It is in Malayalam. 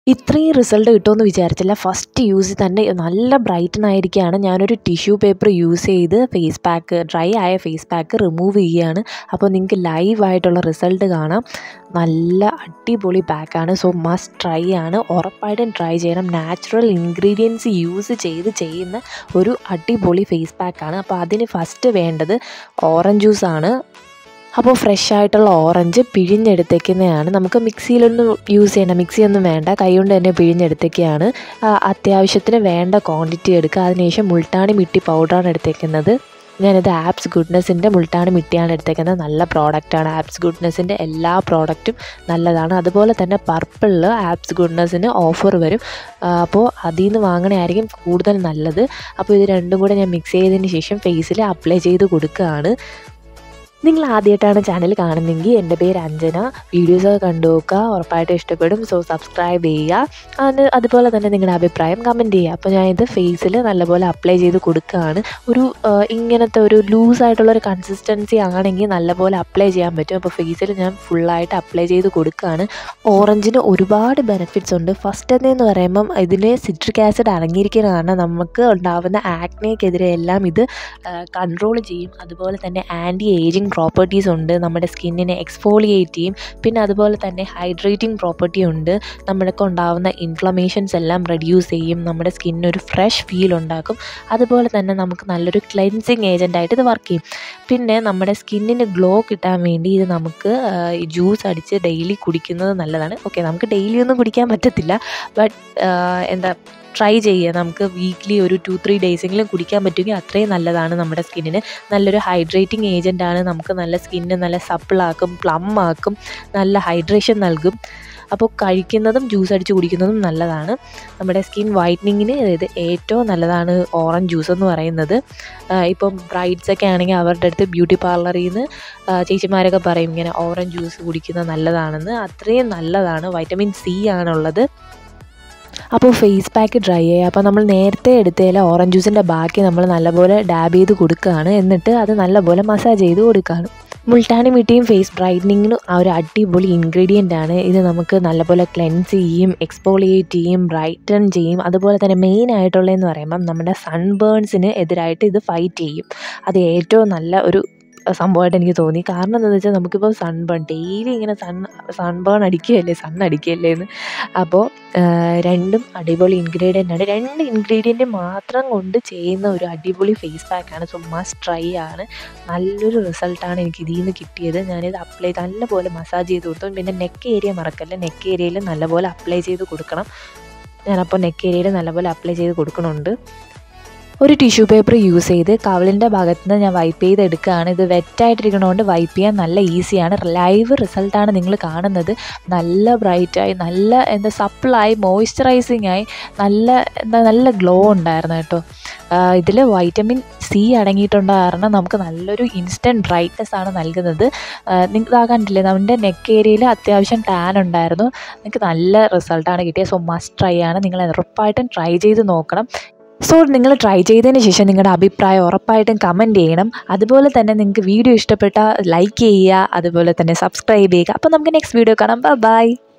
ഇത്രയും റിസൾട്ട് കിട്ടുമെന്ന് വിചാരിച്ചില്ല ഫസ്റ്റ് യൂസിൽ തന്നെ നല്ല ബ്രൈറ്റൻ ആയിരിക്കുകയാണ് ഞാനൊരു ടിഷ്യൂ പേപ്പർ യൂസ് ചെയ്ത് ഫേസ് പാക്ക് ഡ്രൈ ആയ ഫേസ് പാക്ക് റിമൂവ് ചെയ്യുകയാണ് അപ്പോൾ നിങ്ങൾക്ക് ലൈവായിട്ടുള്ള റിസൾട്ട് കാണാം നല്ല അടിപൊളി പാക്കാണ് സോ മസ്റ്റ് ട്രൈ ആണ് ഉറപ്പായിട്ടും ട്രൈ ചെയ്യണം നാച്ചുറൽ ഇൻഗ്രീഡിയൻസ് യൂസ് ചെയ്ത് ചെയ്യുന്ന ഒരു അടിപൊളി ഫേസ് പാക്കാണ് അപ്പോൾ അതിന് ഫസ്റ്റ് വേണ്ടത് ഓറഞ്ച് ജ്യൂസാണ് അപ്പോൾ ഫ്രഷ് ആയിട്ടുള്ള ഓറഞ്ച് പിഴിഞ്ഞെടുത്തേക്കുന്നതാണ് നമുക്ക് മിക്സിയിലൊന്നും യൂസ് ചെയ്യണ്ട മിക്സിയൊന്നും വേണ്ട കൈകൊണ്ട് തന്നെ പിഴിഞ്ഞെടുത്തേക്കാണ് അത്യാവശ്യത്തിന് വേണ്ട ക്വാണ്ടിറ്റി എടുക്കുക അതിനുശേഷം മുൾട്ടാണി മിട്ടി പൗഡറാണ് എടുത്തേക്കുന്നത് ഞാനിത് ആപ്സ് ഗുഡ്നെസ്സിൻ്റെ മുൾട്ടാണി മിട്ടിയാണ് എടുത്തേക്കുന്നത് നല്ല പ്രോഡക്റ്റാണ് ആപ്സ് ഗുഡ്നെസ്സിൻ്റെ എല്ലാ പ്രോഡക്റ്റും നല്ലതാണ് അതുപോലെ തന്നെ പർപ്പിളിൽ ആപ്സ് ഗുഡ്നെസ്സിന് ഓഫർ വരും അപ്പോൾ അതിൽ നിന്ന് വാങ്ങണമായിരിക്കും കൂടുതൽ നല്ലത് അപ്പോൾ ഇത് രണ്ടും കൂടെ ഞാൻ മിക്സ് ചെയ്തതിന് ശേഷം ഫേസിൽ അപ്ലൈ ചെയ്ത് കൊടുക്കുകയാണ് നിങ്ങൾ ആദ്യമായിട്ടാണ് ചാനൽ കാണുന്നതെങ്കിൽ എൻ്റെ പേര് അഞ്ജന വീഡിയോസൊക്കെ കണ്ടു നോക്കുക ഉറപ്പായിട്ടും ഇഷ്ടപ്പെടും സോ സബ്സ്ക്രൈബ് ചെയ്യുക അത് അതുപോലെ തന്നെ നിങ്ങളുടെ അഭിപ്രായം കമൻറ്റ് ചെയ്യുക അപ്പോൾ ഞാൻ ഇത് ഫേസിൽ നല്ലപോലെ അപ്ലൈ ചെയ്ത് കൊടുക്കുകയാണ് ഒരു ഇങ്ങനത്തെ ഒരു ലൂസായിട്ടുള്ള ഒരു കൺസിസ്റ്റൻസി ആണെങ്കിൽ നല്ലപോലെ അപ്ലൈ ചെയ്യാൻ പറ്റും അപ്പോൾ ഫേസിൽ ഞാൻ ഫുള്ളായിട്ട് അപ്ലൈ ചെയ്ത് കൊടുക്കുകയാണ് ഓറഞ്ചിന് ഒരുപാട് ബെനിഫിറ്റ്സ് ഉണ്ട് ഫസ്റ്റ് എന്ന് പറയുമ്പം ഇതിന് സിട്രിക് ആസിഡ് അടങ്ങിയിരിക്കുന്ന കാരണം നമുക്ക് ഉണ്ടാകുന്ന ആക്നെക്കെതിരെ എല്ലാം ഇത് കൺട്രോൾ ചെയ്യും അതുപോലെ തന്നെ ആൻറ്റി ഏജിങ് പ്രോപ്പർട്ടീസ് ഉണ്ട് നമ്മുടെ സ്കിന്നിനെ എക്സ്ഫോളിയേറ്റ് ചെയ്യും പിന്നെ അതുപോലെ തന്നെ ഹൈഡ്രേറ്റിംഗ് പ്രോപ്പർട്ടി ഉണ്ട് നമ്മൾക്ക് ഉണ്ടാകുന്ന ഇൻഫ്ലമേഷൻസ് എല്ലാം റെഡ്യൂസ് ചെയ്യും നമ്മുടെ സ്കിന്നിന് ഒരു ഫ്രഷ് ഫീൽ ഉണ്ടാക്കും അതുപോലെ തന്നെ നമുക്ക് നല്ലൊരു ക്ലെൻസിങ് ഏജൻ്റായിട്ട് ഇത് വർക്ക് ചെയ്യും പിന്നെ നമ്മുടെ സ്കിന്നിന് ഗ്ലോ കിട്ടാൻ വേണ്ടി ഇത് നമുക്ക് ജ്യൂസ് അടിച്ച് ഡെയിലി കുടിക്കുന്നത് നല്ലതാണ് ഓക്കെ നമുക്ക് ഡെയിലി ഒന്നും കുടിക്കാൻ പറ്റത്തില്ല ബട്ട് എന്താ ട്രൈ ചെയ്യുക നമുക്ക് വീക്ക്ലി ഒരു ടു ത്രീ ഡേയ്സെങ്കിലും കുടിക്കാൻ പറ്റുമെങ്കിൽ അത്രയും നല്ലതാണ് നമ്മുടെ സ്കിന്നിന് നല്ലൊരു ഹൈഡ്രേറ്റിംഗ് ഏജൻ്റാണ് നമുക്ക് നല്ല സ്കിന്ന് നല്ല സപ്പിളാക്കും പ്ലം ആക്കും നല്ല ഹൈഡ്രേഷൻ നൽകും അപ്പോൾ കഴിക്കുന്നതും ജ്യൂസ് അടിച്ച് കുടിക്കുന്നതും നല്ലതാണ് നമ്മുടെ സ്കിൻ വൈറ്റനിങ്ങിന് ഇത് ഏറ്റവും നല്ലതാണ് ഓറഞ്ച് ജ്യൂസ് എന്ന് പറയുന്നത് ഇപ്പം ബ്രൈഡ്സ് ഒക്കെ ആണെങ്കിൽ അവരുടെ അടുത്ത് ബ്യൂട്ടി പാർലറിൽ നിന്ന് ചേച്ചിമാരൊക്കെ പറയും ഇങ്ങനെ ഓറഞ്ച് ജ്യൂസ് കുടിക്കുന്നത് നല്ലതാണെന്ന് അത്രയും നല്ലതാണ് വൈറ്റമിൻ സി ആണുള്ളത് അപ്പോൾ ഫേസ് പാക്ക് ഡ്രൈ ചെയ്യുക അപ്പോൾ നമ്മൾ നേരത്തെ എടുത്തതിൽ ഓറഞ്ച് ജ്യൂസിൻ്റെ ബാക്കി നമ്മൾ നല്ലപോലെ ഡാബ് ചെയ്ത് കൊടുക്കുകയാണ് എന്നിട്ട് അത് നല്ലപോലെ മസാജ് ചെയ്ത് കൊടുക്കുകയാണ് മുൾട്ടാനി മിട്ടിയും ഫേസ് ബ്രൈറ്റനിങ്ങിനും ആ ഒരു അടിപൊളി ഇൻഗ്രീഡിയൻ്റ് ആണ് ഇത് നമുക്ക് നല്ലപോലെ ക്ലെൻസ് ചെയ്യും എക്സ്പോളിയേറ്റ് ചെയ്യും ബ്രൈറ്റൺ ചെയ്യും അതുപോലെ തന്നെ മെയിൻ ആയിട്ടുള്ളതെന്ന് പറയുമ്പം നമ്മുടെ സൺബേൺസിന് എതിരായിട്ട് ഇത് ഫൈറ്റ് ചെയ്യും അത് ഏറ്റവും നല്ല ഒരു സംഭവമായിട്ട് എനിക്ക് തോന്നി കാരണം എന്താണെന്ന് വെച്ചാൽ നമുക്കിപ്പോൾ സൺബേൺ ഡെയിലി ഇങ്ങനെ സൺ സൺബേൺ അടിക്കുകയല്ലേ സൺ അടിക്കുകയല്ലേ എന്ന് അപ്പോൾ രണ്ടും അടിപൊളി ഇൻഗ്രീഡിയൻ്റ് ആണ് രണ്ട് ഇൻഗ്രീഡിയൻറ്റ് മാത്രം കൊണ്ട് ചെയ്യുന്ന ഒരു അടിപൊളി ഫേസ് പാക്കാണ് സോ മസ്റ്റ് ട്രൈ ആണ് നല്ലൊരു റിസൾട്ടാണ് എനിക്ക് ഇതിൽ നിന്ന് കിട്ടിയത് ഞാനിത് അപ്ലൈ നല്ലപോലെ മസാജ് ചെയ്ത് കൊടുത്തു പിന്നെ നെക്ക് ഏരിയ മറക്കല്ല നെക്ക് ഏരിയയിൽ നല്ലപോലെ അപ്ലൈ ചെയ്ത് കൊടുക്കണം ഞാനപ്പോൾ നെക്ക് ഏരിയയിൽ നല്ലപോലെ അപ്ലൈ ചെയ്ത് കൊടുക്കണുണ്ട് ഒരു ടിഷ്യൂ പേപ്പർ യൂസ് ചെയ്ത് കവിളിൻ്റെ ഭാഗത്ത് നിന്ന് ഞാൻ വൈപ്പ് ചെയ്തെടുക്കുകയാണ് ഇത് വെറ്റായിട്ടിരിക്കണതുകൊണ്ട് വൈപ്പ് ചെയ്യാൻ നല്ല ഈസിയാണ് ലൈവ് റിസൾട്ടാണ് നിങ്ങൾ കാണുന്നത് നല്ല ബ്രൈറ്റായി നല്ല എന്താ സപ്പിളായി മോയ്സ്ചറൈസിങ് ആയി നല്ല എന്താ നല്ല ഗ്ലോ ഉണ്ടായിരുന്നു കേട്ടോ ഇതിൽ വൈറ്റമിൻ സി അടങ്ങിയിട്ടുണ്ട് കാരണം നമുക്ക് നല്ലൊരു ഇൻസ്റ്റൻറ്റ് ബ്രൈറ്റ്നെസ് ആണ് നൽകുന്നത് നിങ്ങൾക്ക് ആ കണ്ടില്ലേ നമ്മുടെ നെക്ക് ഏരിയയിൽ അത്യാവശ്യം ടാൻ ഉണ്ടായിരുന്നു നിങ്ങൾക്ക് നല്ല റിസൾട്ടാണ് കിട്ടിയത് സോ മസ്റ്റ് ട്രൈ ആണ് നിങ്ങൾ ഉറപ്പായിട്ടും ട്രൈ ചെയ്ത് നോക്കണം സോ നിങ്ങൾ ട്രൈ ചെയ്തതിന് ശേഷം നിങ്ങളുടെ അഭിപ്രായം ഉറപ്പായിട്ടും കമൻറ്റ് ചെയ്യണം അതുപോലെ തന്നെ നിങ്ങൾക്ക് വീഡിയോ ഇഷ്ടപ്പെട്ടാൽ ലൈക്ക് ചെയ്യുക അതുപോലെ തന്നെ സബ്സ്ക്രൈബ് ചെയ്യുക അപ്പോൾ നമുക്ക് നെക്സ്റ്റ് വീഡിയോ കാണാം ബൈ